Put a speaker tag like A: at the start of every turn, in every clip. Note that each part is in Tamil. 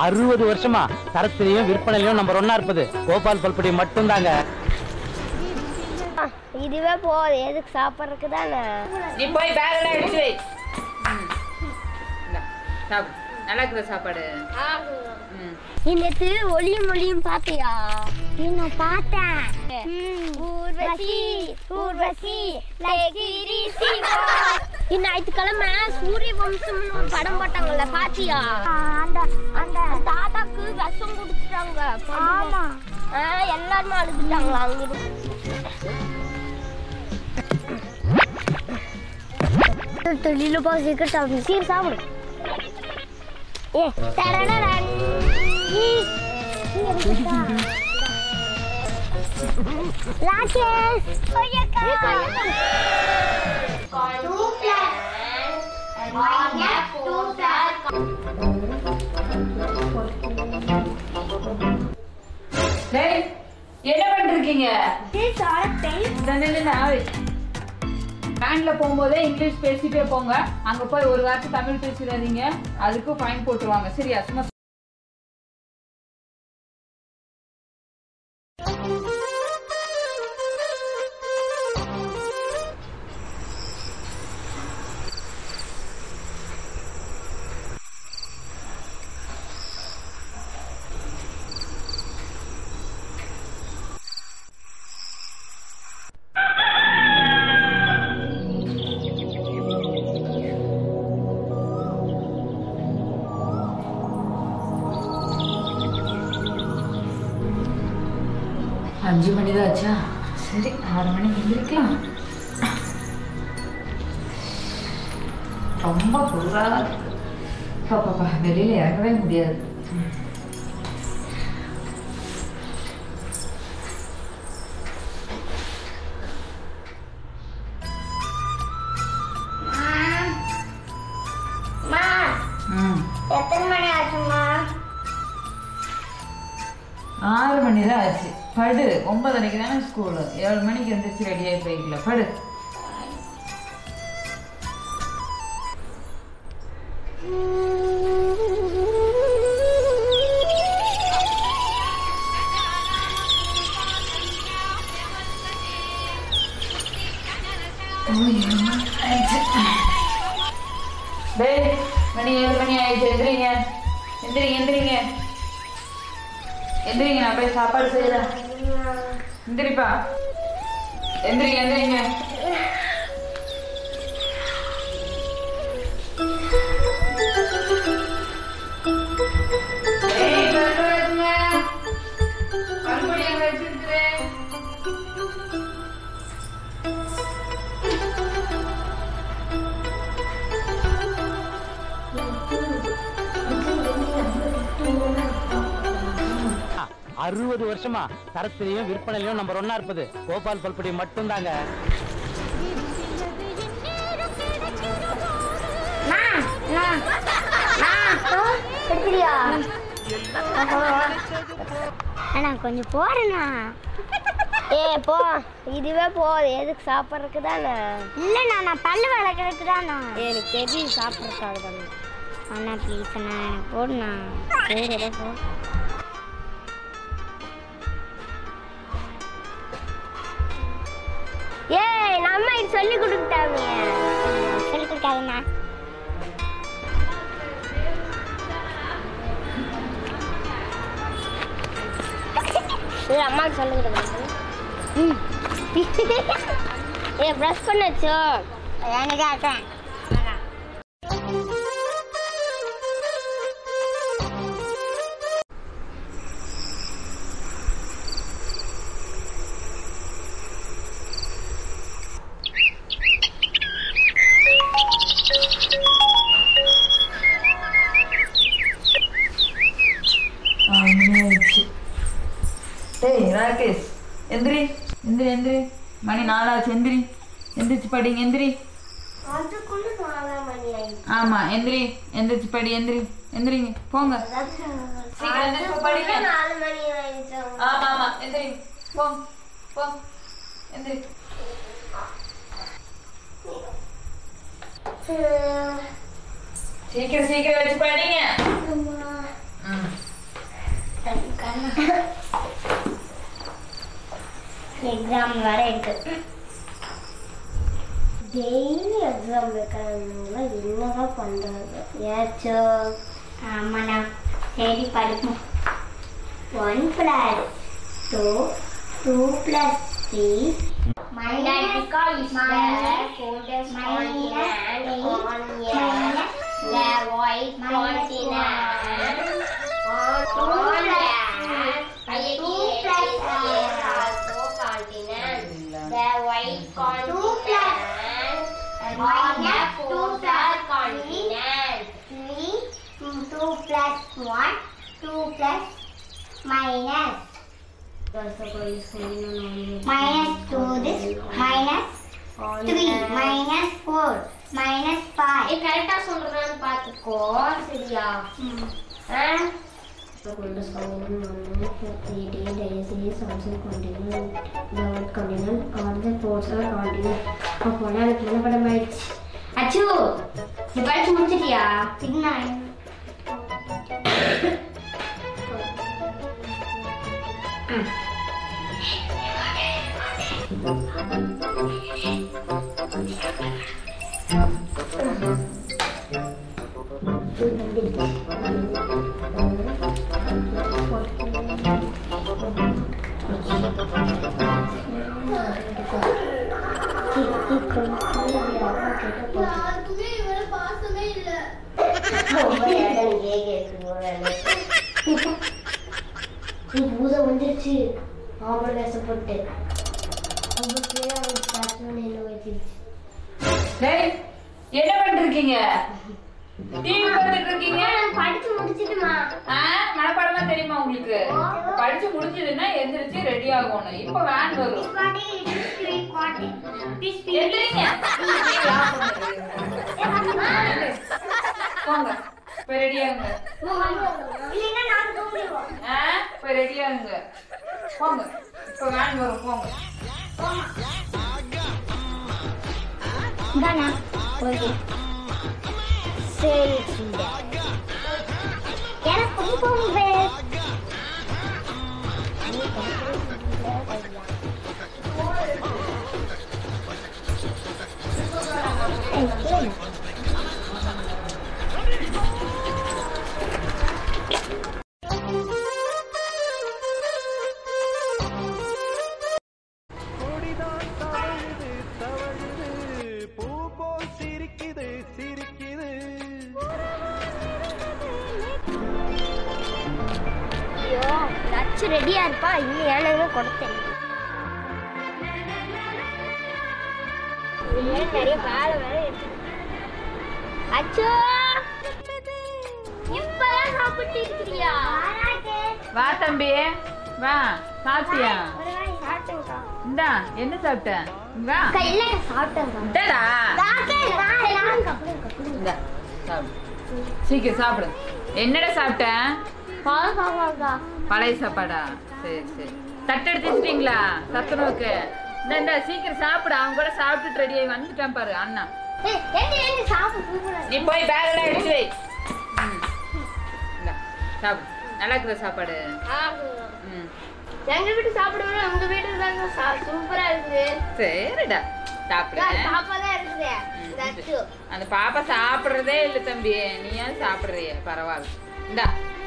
A: அறுபது வருஷமா தரத்திலையும் விற்பனையிலையும் நம்பர் ஒன்னா இருப்பது கோபால் பல்படி மட்டும்தாங்க
B: இதுவே போகுது எதுக்கு சாப்பிட்றதுக்கு தானே
C: நீ போய் பேக்ல எடுத்து வை ம். இந்தா, சாப்பிடு நல்லா இருக்குதா சாப்பாடு ம்
B: இன்னத்து ஒளியும் ஒளியும் பாத்தியா நான் பார்த்தேன் ஊர்வசி ஊர்வசி லகிரி சிவா ஞாயிற்றுக்கிழமை சூரிய வம்சம்னு ஒரு படம் போட்டாங்கல்ல பாத்தியா அந்த அந்த தாத்தாக்கு விஷம் கொடுத்துட்டாங்க ஆமா எல்லாருமே அழுதுட்டாங்களா அங்கிருந்து தொழில போ சீக்கிரம் சாப்பிடு சீக்கிரம் சாப்பிடு ஏ தரடரன் ஈ, இங்க இருக்குதா? Rakesh கொய்யக்கா Two plus minus two plus
C: டேய் என்ன பண்ணிருக்கீங்க
B: This are pen.
C: வேன்ல போகும்போதே இங்கிலீஷ் பேசிட்டே போங்க அங்க போய் ஒரு வார்த்தை தமிழ் பேசிடாதீங்க அதுக்கு ஃபைன் போட்டுருவாங்க சரியா சும்மா அஞ்சு மணி தான் ஆச்சா சரி ஆறு மணிக்கு எந்திரிக்கலாம் ரொம்ப குளிரா இருக்கு பாப்பா வெளியில இறங்கவே முடியாது
B: மா
C: ம்
B: எத்தனை மணி ஆச்சுமா
C: ஆறு மணி தான் ஆச்சு படு ஒன்பதரைக்கு தானே ஸ்கூலு ஏழு மணிக்கு எந்திரிச்சு ரெடியாகி போய்க்கலாம் படு டேய் மணி ஏழு மணி ஆயிடுச்சு எந்திரிங்க எந்திரிங்க எந்திரிங்க எந்திரிங்க நான் போய் சாப்பாடு செய்யறேன் எந்திரிப்பா எந்திரிங்க எந்திரிங்க ஏய், பருப்பு வைங்க. பருப்பு எங்க வச்சிருக்கிறேன்
A: அறுபது வருஷமா தரத்திலையும் விற்பனையிலையும் நம்பர் ஒன்னா இருப்பது கோபால் பல்படி மட்டும்தாங்க
B: எடுக்கிறியா அண்ணா கொஞ்சம் போறேண்ணா ஏ போ இதுவே போகுது எதுக்கு சாப்பிட்றதுக்கு தானே இல்லைண்ணா நான் பல்லு விளக்குறதுக்கு தானே எனக்கு தெரியும் சாப்பிட்றதுக்காக தானே அண்ணா ப்ளீஸ் அண்ணா எனக்கு போடுண்ணா சரி ஏதோ போ ஏய் நம்ம இது சொல்லி கொடுத்தாங்க சொல்லி கொடுக்காதுண்ணா இது அம்மாவுக்கு சொல்லி கொடுக்குறேன் ம் ஏ ப்ரஷ் பண்ணச்சோ எனக்கு ஆட்டேன்
C: ஆயிடுச்சு டேய் ராகேஷ் எந்திரி எந்திரி எந்திரி மணி நாலாச்சு எந்திரி எந்திரிச்சு படிங்க எந்திரி
B: அதுக்குள்ள நாலு மணி ஆயிடுச்சு
C: ஆமா எந்திரி எந்திரிச்சு படி எந்திரி எந்திரிங்க போங்க சீக்கிரம் எந்திரிச்சு போய் படிங்க
B: நாலு மணி ஆயிடுச்சு
C: ஆமா ஆமா எந்திரி போ போ எந்திரி சீக்கிரம் சீக்கிரம் வச்சு படிங்க ம்
B: எக்ஸாம் வேற இருக்கு டெய்லி எக்ஸாம் வைக்கிறதுனால என்னதான் பண்றது ஏச்சோ ஆமாண்ணா சரி படிப்போம் one plus two two plus three minus minus minus the white continent on two plus also continent the white continent on the polar continent three two plus one two plus minus minus 2 this minus 3 minus 4 minus 5 இது கரெக்டா சொல்றேன்னு பாத்துக்கோ சரியா அச்சு நீ படிச்சு முடிச்சிட்டியா பின்னா நீ பூஜை வந்துருச்சு ஆம்பளை கஷ்டப்பட்டு என்ன வச்சிருச்சு
C: டேய் என்ன பண்ணிட்டு இருக்கீங்க டிவி பார்த்துட்டு இருக்கீங்க
B: படிச்சு முடிச்சிட்டுமா
C: ஆ, மனப்பாடமா தெரியுமா உங்களுக்கு படிச்சு முடிஞ்சதுன்னா எந்திரிச்சு ரெடி ஆகணும் இப்ப வேன் வரும் எந்திரிங்க போங்க போய் ரெடி ஆகுங்க ஆ, போய் ரெடி ஆகுங்க போங்க இப்ப வேன் வரும் போங்க
B: சரி எனக்கு ரொம்ப
D: கொடிதான் தவழுது தவழுது பூ போல் சிரிக்குது சிரிக்குது
B: ஐயோ லட்சு ரெடியா இருப்பா இன்னும் ஏழு கொடுத்தேன் ஏன் நிறைய வேலை வேலை இருக்கு அச்சோ இப்பதான் சாப்பிட்டு இருக்கிறியா
C: வா தம்பி வா சாப்பிட்டியா
B: ஒரு வாய் சாப்பிட்டேன்க்கா
C: இந்தா என்ன சாப்பிட்ட வா
B: இல்ல சாப்பிட்டேன்க்கா
C: இந்தாடா
B: சாப்பிட்டேன்
C: இந்தா சாப்பிடு சீக்கிரம் சாப்பிடு என்னடா சாப்பிட்ட
B: பால் சாப்பாடுக்கா
C: பழைய சாப்பாடா சரி சரி தட்டு எடுத்து வச்சிட்டீங்களா சத்துணவுக்கு இந்த இந்த சீக்கிரம் சாப்பிடு அவன் கூட சாப்பிட்டுட்டு ரெடி ஆகி வந்துட்டான் பாரு அண்ணா
B: ஏய், ஏண்டி, ஏண்டி சாப்பிடு சூப்பரா
C: நீ போய் பேக்ல எடுத்து வை ம். இந்தா, சாப்பிடு நல்லா இருக்குதா சாப்பாடு ம்
B: எங்க வீட்டு சாப்பிடுவோம் உங்க வீட்டுல தாங்க சா- சூப்பரா இருக்குது
C: சரிடா சாப்பிடு
B: சாப்பாடா இருக்குது
C: ம்,
B: லட்சு
C: அந்த பாப்பா சாப்பிடுறதே இல்லை தம்பி நீ ஏன் சாப்பிடுறிய பரவாயில்ல இந்தா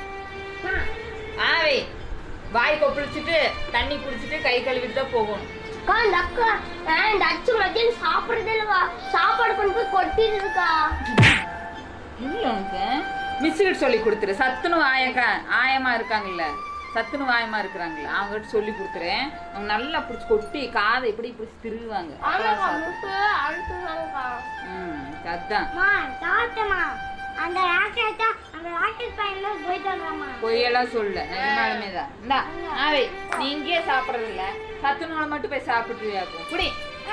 C: ஆவே வாய் கொப்பளிச்சுட்டு தண்ணி குடிச்சிட்டு கை கழுவிட்டு தான் போகணும்
B: அக்கா இந்த அக்கா ஆ, இந்த அச்சு மத்தியம் சாப்பிடுறதே இல்லக்கா சாப்பாடு கொண்டு போய் கொட்டிடுதுக்கா
C: இல்லை உனக்கு மிஸ்ஸுக்கிட்ட சொல்லி கொடுத்துரு சத்துணு ஆயக்கா ஆயமா இருக்காங்கல்ல சத்துணு ஆயமா இருக்கிறாங்கல்ல அவங்ககிட்ட சொல்லி கொடுத்துறேன் அவங்க நல்லா பிடிச்சி கொட்டி காதை இப்படி பிடிச்சி திருவாங்க
B: ஆமாக்கா முட்டு அழுத்துதாங்கக்கா
C: ம் அதான்
B: மா சாப்பிட்டமா அந்த ராக்கெட் அந்த ராக்கெட் பையன்ல போயிட்டு வந்தாமா
C: பொய்யெல்லாம் சொல்ல நிஜமாலுமே தான் இந்தா ஆவே நீ இங்கேயே சாப்பிட்றது இல்ல சத்துணவுல மட்டும் போய் சாப்பிட்டுருவியாக்கும் குடி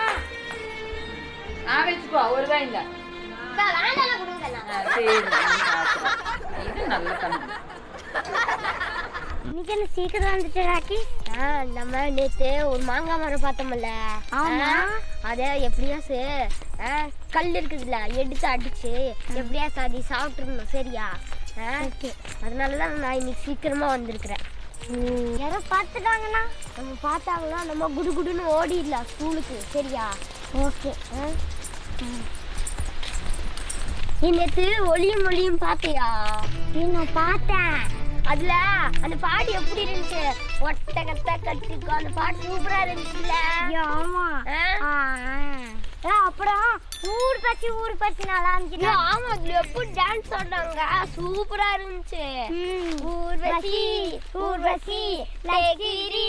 C: ஆவேச்சுக்கோ ஒரு ரூபாய் இந்த
B: வேண்டாம் கொடுங்க
C: சரி நான் சாப்பிடுறேன். இது நல்ல தம்பி
B: இன்னைக்கு என்ன சீக்கிரம் வந்துட்டு ராக்கி நம்ம நேத்து ஒரு மாங்காய் மரம் பார்த்தோம்ல ஆமா அதே எப்படியாசு கல் இருக்குதுல்ல எடுத்து அடிச்சு எப்படியாசு அதை சாப்பிட்டுருந்தோம் சரியா அதனால தான் நான் இன்னைக்கு சீக்கிரமா வந்திருக்கிறேன் யாரோ பார்த்துட்டாங்கன்னா நம்ம பார்த்தாங்கன்னா நம்ம குடு குடுன்னு ஓடிடலாம் ஸ்கூலுக்கு சரியா ஓகே நேற்று ஒளியும் ஒளியும் பார்த்தியா நான் பார்த்தேன் அதுல அந்த பாட்டு எப்படி இருந்துச்சு ஒட்ட கத்த கட்டுக்கோ அந்த பாட்டு சூப்பரா இருந்துச்சுல்ல ஆமா அப்புறம் ஊர் பச்சி ஊர் பச்சி நல்லா இருந்துச்சு ஆமா அதுல எப்படி டான்ஸ் ஆடுறாங்க சூப்பரா இருந்துச்சு ஊர்வசி ஊர்வசி லகிரி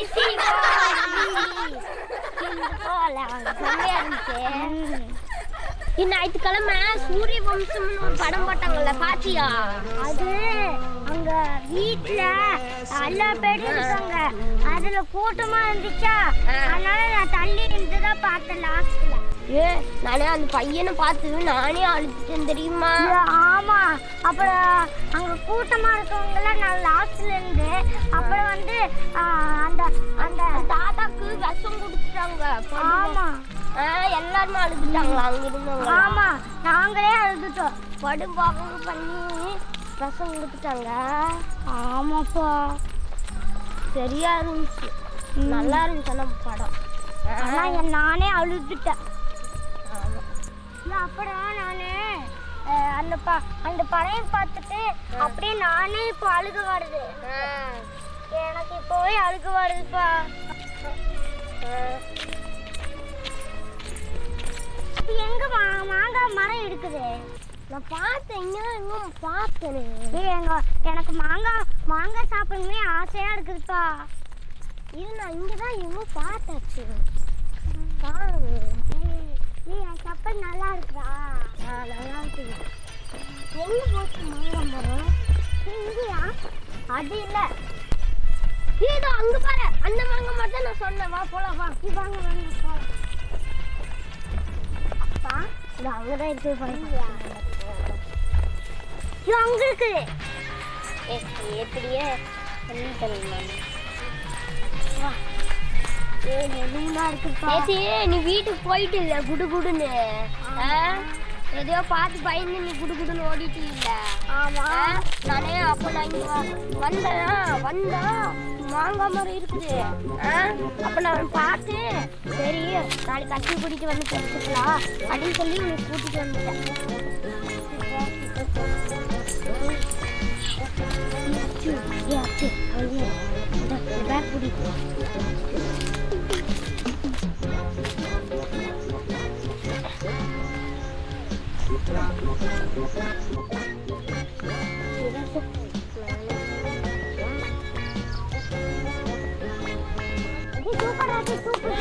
B: ஞாயிற்றுக்கிழமை சூரிய வம்சம்னு ஒரு படம் போட்டாங்கல்ல பாத்தியா அது அங்க வீட்ல எல்லா பேரும் இருக்காங்க அதுல கூட்டமா இருந்துச்சா அதனால நான் தள்ளி இருந்து தான் பார்த்தேன் லாஸ்ட்ல ஏ நானே அந்த பையனை பார்த்து நானே அழுதுட்டேன் தெரியுமா ஆமா அப்புறம் அங்க கூட்டமா இருக்கவங்கள நான் லாஸ்ட்ல இருந்து அப்புறம் வந்து ஆ, அந்த அந்த தாத்தாக்கு விஷம் கொடுத்துட்டாங்க ஆமா எல்லாருமே அழுதுட்டாங்களா அங்க இருந்தவங்க ஆமா நாங்களே அழுதுட்டோம் படும் பாகம் பண்ணி விஷம் கொடுத்துட்டாங்க ஆமாப்பா சரியா இருந்துச்சு நல்லா இருந்துச்சு அந்த படம் ஆனா என் நானே அழுதுட்டேன் இல்ல, அப்புறம் நானு அஹ், அந்த ப அந்த படம் பார்த்துட்டு அப்படியே நானே இப்போ அழுக வருது எனக்கு இப்போவே அழுக வருதுப்பா இது எங்க மா- மாங்காய் மரம் இருக்குது நான் பார்த்தேன் இங்க எங்க பார்த்தேன் ஏய் எங்க எனக்கு மாங்காய் மாங்காய் சாப்பிடணுமே ஆசையா இருக்குதுப்பா இது நான் இங்க தான் எங்க பார்த்தாச்சு பாரு ஏய் என் சப்பல் நல்லா இருக்குதா நல்லா இருக்குது எங்க போச்சு மாங்காய் மரம் ஏய், இங்கயா அது இல்ல ஏதோ அங்க பாரு அந்த மாங்காய் மட்டும் நான் சொன்னேன் வா போலாம் வா நீ வாங்க வாங்க போலாம் அப்பா இது அங்கதான் இருக்கு பாருங்க இது அங்க இருக்குது ஏ எப்படியே நேத்து நீ வீட்டுக்கு போயிட்டு இல்ல குடு குடுன்னு ஆ? எதையோ பார்த்து பயந்து நீ குடு குடுன்னு ஓடிட்டு இல்ல ஆமா நானே அப்ப நான் இங்க வ- வந்தேனா வந்தா மாங்காய் மரம் இருக்குது ஆ? அப்ப நான் பார்த்து சரி நாளைக்கு கட்டி கூட்டிட்டு வந்து பேசிக்கலாம் அப்படின்னு சொல்லி உனக்கு கூட்டிட்டு வந்துட்டேன் கூட்டிட்டு சூப்பரா இருக்கு சூப்பர்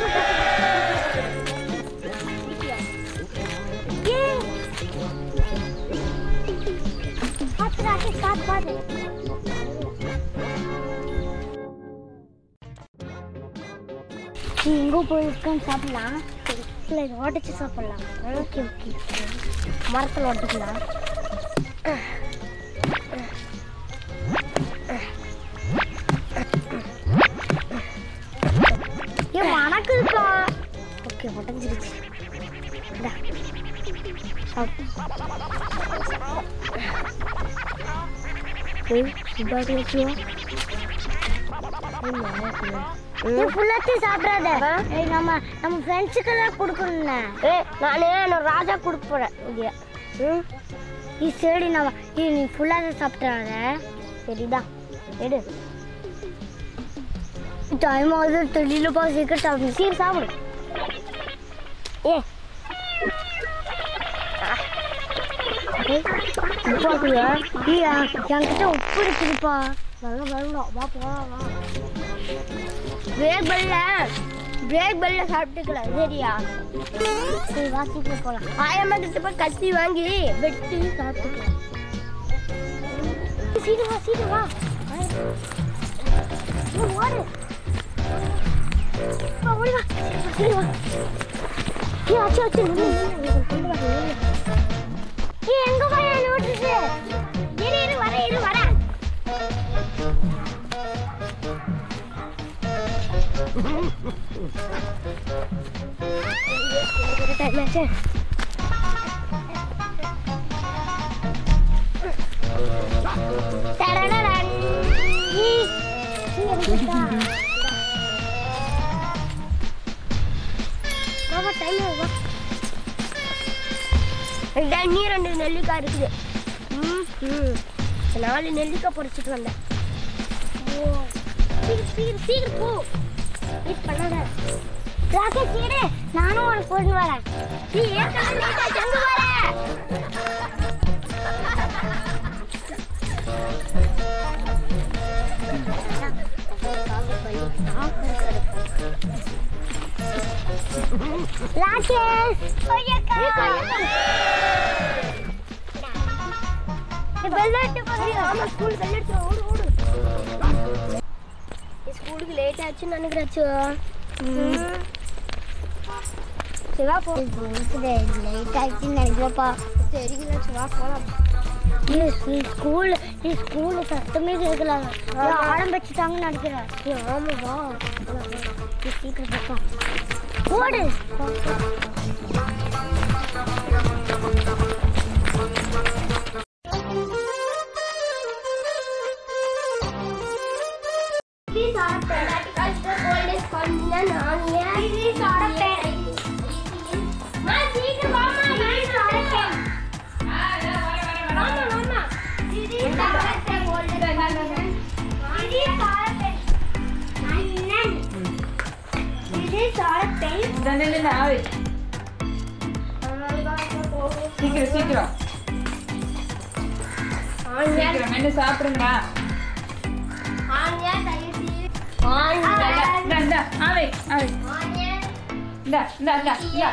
B: சூப்பர் பாத்து ராக்கி பாத்து பாத்து எங்கே போய் உட்காந்து சாப்பிடலாம் இல்லை இது உடச்சி சாப்பிடலாம் ஓகே ஓகே மரத்தில் உடச்சிக்கலாம் ஏன் மணக்குதுப்பா ஓகே உடஞ்சிருச்சு இந்தா. சாப்பிடு. ஏய், சுடாது வச்சியோ. நீ ஃபுல்லாத்தையும் சாப்பிடாத ஏய், நம்ம நம்ம ஃப்ரெண்ட்ஸுக்கெல்லாம் கொடுக்கணும்ண்ணே ஏ நானே நான் ராஜா கொடுக்க போகிறேன் இங்கே ம் நீ சரி நான் ஏய், நீ ஃபுல்லாக சாப்பிட்றாத சரிதான் எடு டைம் ஆகுது தெரியலப்பா சீக்கிரம் சாப்பிடு சீக்கிரம் சாப்பிடு ஏ ஏய், உப்பு ஆக்குறியா? ஏய், என்கிட்ட உப்பு இருக்குதுப்பா நல்லா வரணும் வா போலாம் வா பிரேக் பெல்ல பிரேக் பெல்ல சாப்பிட்டுக்கலாம் சரியா சரி வா சீக்கிரம் போகலாம் ஆயம்மா கிட்ட போய் கத்தி வாங்கி வெட்டி சாப்பிட்டுக்கலாம் சீக்கிரம் வா சீக்கிரம் வா ஆயம்மா. ஏய், ஓடு வா, ஓடி வா சீக்கிரம் வா ஏய் அச்சு அச்சு நில்லு, நில்லு, இதை கொண்டு வா, நில்லு. ஏய் எங்க போய் என்ன விட்டுட்டு இரு இரு வர இரு வர டைம் ஆச்சு தடடடன். ஏய், ஏய், எனக்கு நீ ரெண்டு நெல்லிக்காய் இருக்குது ம் ம் நாலு நெல்லிக்காய் பொறிச்சிட்டு வந்தேன் ஓ சீக்கிரம் சீக்கிரம் சீக்கிரம் போ வெயிட் பண்ணாத ராகேஷ் இரு நானும் உனக்கு போட்டு வரேன் நீ ஏற்கனவே லேட்டா சென்று வர ராகேஷ் கொய்யக்கா பெல் அடிச்சு பாரு ஆமா ஸ்கூல் பெல் அடிச்சு ஓடு ஓடு ஸ்கூலுக்கு லேட் ஆச்சுன்னு நினைக்கிறாச்சு சிவா போ லேட் ஆச்சுன்னு நினைக்கிறப்பா தெரியல சிவா போலாம் ஸ்கூல் ஸ்கூல் சத்தமே கேட்கல ஆரம்பிச்சுட்டாங்கன்னு நினைக்கிறேன் ஆமாவா நீ சீக்கிரம் பாப்பா ஓடு Please order pen. The cold is coming on here. Please order pen. Ma, சீக்கிரம் வாமா. Please order pen. வாமா, வாமா. Please order pen. Cold is coming. Please order pen. அண்ணன். Please order pen.
C: இந்த நில்லு, நில்லு, ஆவி. சீக்கிரம் சீக்கிரம்
B: ஆன்யா,
C: சீக்கிரம் மென்னு சாப்பிடுங்க
B: ஆன்யா, தயவு செய்து.
C: இந்தா,
B: ஆன்யா,
C: இந்தா, இந்தா, ஆவி, ஆவி.
B: ஆன்யா.
C: இந்தா, இந்தா, இந்தா, இந்தா.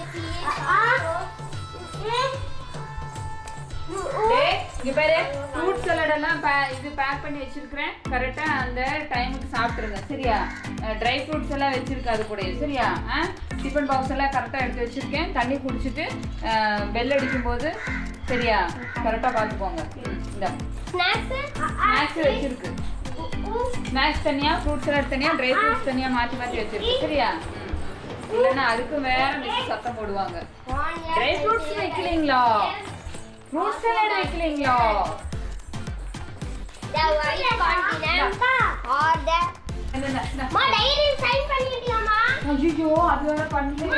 C: டேய், இங்க பாரு ஃப்ரூட் சலாட் எல்லாம் பே- இது பேக் பண்ணி வச்சிருக்கிறேன் கரெக்டா அந்த டைமுக்கு சாப்பிட்டுருங்க சரியா ட்ரை ஃப்ரூட்ஸ் எல்லாம் வச்சிருக்காது கூட சரியா டிஃபன் பாக்ஸ் எல்லாம் கரெக்டா எடுத்து வச்சிருக்கேன் தண்ணி குடிச்சிட்டு பெல் அடிக்கும் போது சரியா கரெக்டா பார்த்துக்கோங்க ம், இந்தா ஸ்நாக்ஸ் வச்சிருக்கு ஸ்நாக்ஸ் தனியா ஃப்ரூட் சலாட் தனியா ட்ரை ஃப்ரூட்ஸ் தனியா மாத்தி மாத்தி வச்சிருக்கு சரியா ம். இல்லைன்னா அதுக்கு வேற மிஸ் சத்தம் போடுவாங்க ட்ரை ஃப்ரூட்ஸ் வைக்கலீங்களா ஃப்ரூட் சலாட் வைக்கலீங்களா இந்த, இந்த, இந்த. ஐயோ அது வேற பண்ணலையா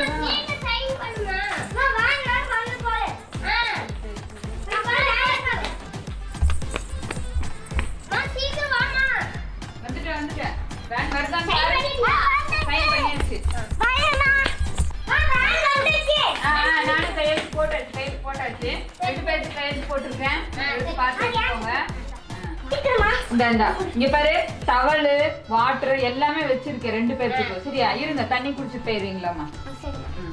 C: வந்துட்டேன் வந்துட்டேன் வேன் வருதான்னு பாரு சைன் பண்ணியாச்சு ஆ, ஆ, நானும் கையெழுத்து போட்டாச்சு கையெழுத்து போட்டாச்சு ரெண்டு பேருக்கு கையெழுத்து போட்டிருக்கேன் எடுத்து பார்த்து வச்சுக்கோங்க ஆ. இந்த இந்தா இங்க பாரு டவலு வாட்டர் எல்லாமே வச்சிருக்கேன் ரெண்டு பேர்த்துக்கும் சரியா இருங்க தண்ணி குடிச்சு போயிருவீங்களாம்மா ம்.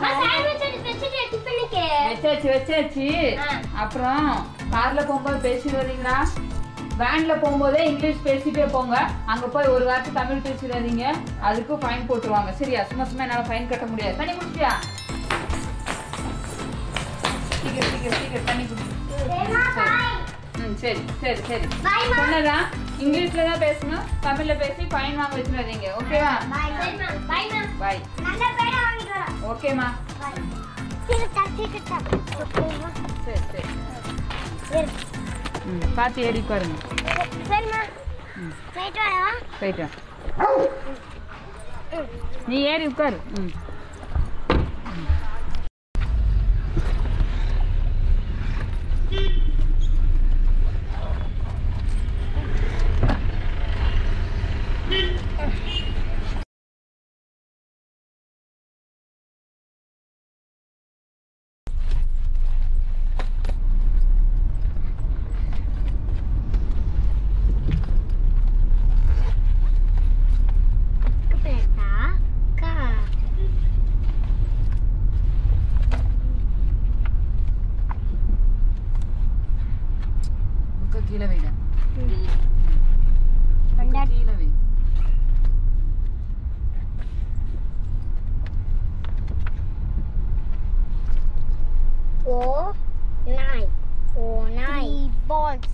C: வச்சாச்சு வச்சாச்சு
B: ஆ.
C: அப்புறம் கார்ல போகும்போது பேசிட்டு வரீங்களா வேன்ல போகும்போதே இங்கிலீஷ் பேசிட்டே போங்க அங்க போய் ஒரு வார்த்தை தமிழ் பேசிடாதீங்க அதுக்கு ஃபைன் போட்டுருவாங்க சரியா சும்மா சும்மா என்னால ஃபைன் கட்ட முடியாது தண்ணி குடிச்சியா சீக்கிரம் சீக்கிரம் சீக்கிரம் தண்ணி குடி ம் சரி சரி சரி சொன்னதா இங்கிலீஷ்ல தான் பேசணும் தமிழ்ல பேசி ஃபைன் வாங்க வச்சிடாதீங்க ஓகேவா பாய் ஓகேம்மா சரி சரி ம் பார்த்து ஏறி பாருங்க
B: சரிம்மா
C: ம்
B: போயிட்டு வரவா
C: போயிட்டு வா. நீ ஏறி உட்காரு ம்
B: பேட்டா கா
C: புக்க கீழே வைடா
B: வண்டா
C: கீழே வை
B: ஓ நாய் ஓ நாய் பால்ஸ்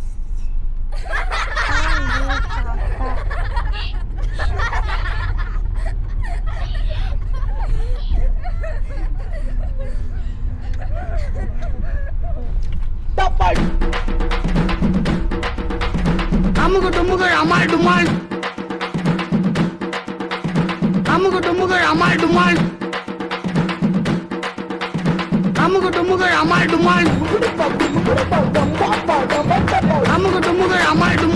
E: அமுகு டுமுகு அமால் டுமால் அமுகு டுமுகு அமால் டுமால் அமுகு அமுகு டுமுகு அமால் டுமால் அமுகு டுமுகு அமால் டுமால்